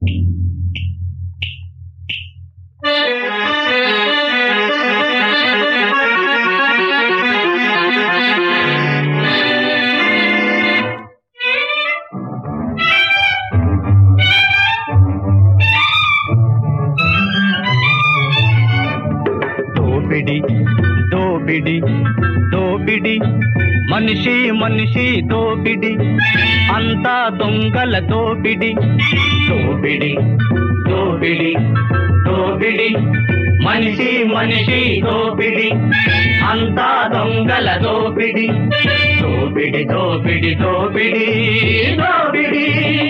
దోపిడి దోపిడి దోపిడి మనిషి మనిషి దోపిడి అంతా దొంగల దోపిడి దోపిడి దోపిడి దోపిడి మనిషి మనిషి దోపిడి అంతా దొంగల దోపిడి దోపిడి దోపిడి దోపిడి దోపిడి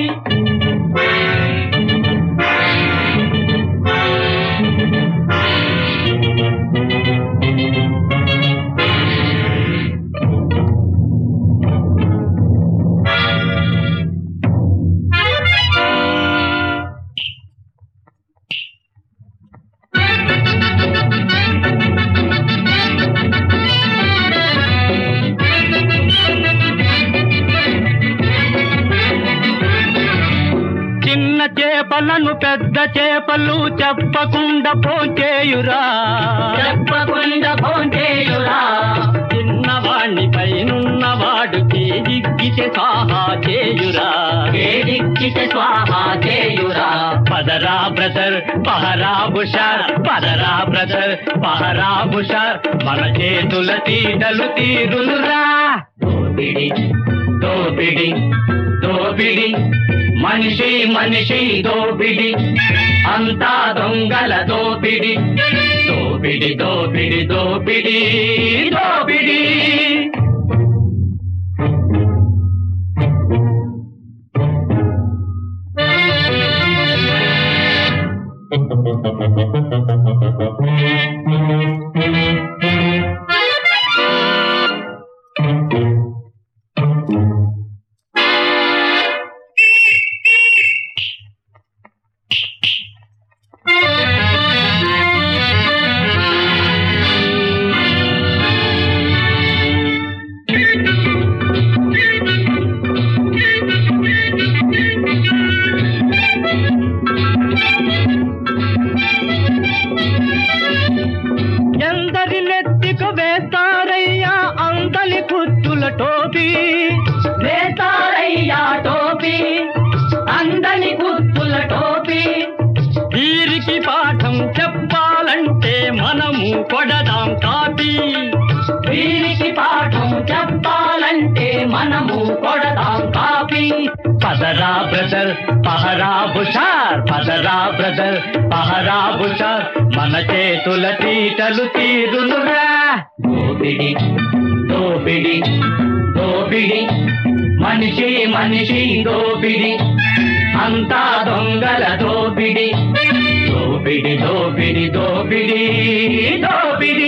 చిన్న చేపలను పెద్ద చేపలు చెప్పకుండా పోచేయురా చెప్పకుండా భోంచేయురా చిన్నవాణ్ణి పైనున్నవాడు చేజిక్కితే సాహా చేయురా వేడిక్కితే స్వాహా చేయురా పదరా బ్రదర్ పహరా బుషార్ పదరా బ్రదర్ పహరా బుషార్ మన చేతుల తీటలు తీరునురా దోపిడి దోపిడి దోపిడి మనిషి మనిషి దోపిడి అంతా దొంగల దోపిడి దోపిడి దోపిడి దోపిడి దోపిడి ఎందరి నెత్తికు వేస్తారయ్యా అందలి కుచ్చుల టోపీ వేతారయ్యా టోపీ అందని కుత్తుల టోపీ వీరికి పాఠం చెప్పాలంటే మనము కొడదాం కాపీ వీరికి పాఠం చెప్పాలంటే మనము కొడదాం కాపీ పదరా బ్రదర్ పహరా బుషార్ పదరా బ్రదర్ పహరా బుషార్ మన చేతుల తీటలు తీరునురా దోపిడి దోపిడి దోపిడి మనిషి మనిషి దోపిడి అంతా దొంగల దోపిడి దోపిడి దోపిడి దోపిడి దోపిడి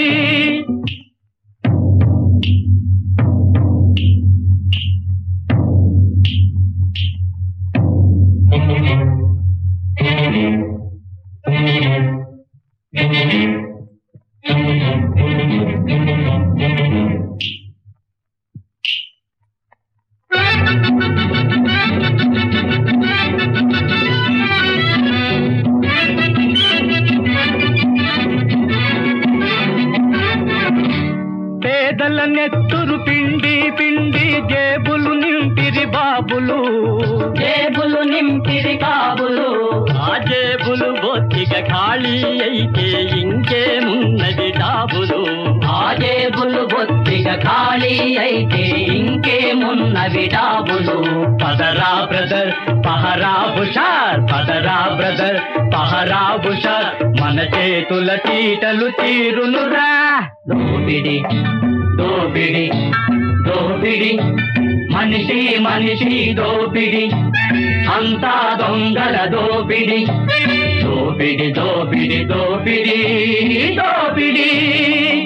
పేదల నెత్తురు పిండి పిండి జేబులు నింపిరి బాబులు జేబులు నింపిరి కాబులు ఆ జేబులు బొత్తిగా ఖాళీ అయితే ఇంకేమున్నది డాబులు ఆ జేబులు బొత్తిగా ఖాళీ అయితే ఇంకేమున్నవి డాబులు పదరా బ్రదర్ పహరా బుషార్ పదరా బ్రదర్ పహరా బుషార్ మన చేతుల తీటలు తీరునురా దోపిడి దోపిడి దోపిడి మనిషి మనిషి దోపిడి అంతా దొంగల దోపిడి దోపిడి దోపిడి దోపిడి దోపిడి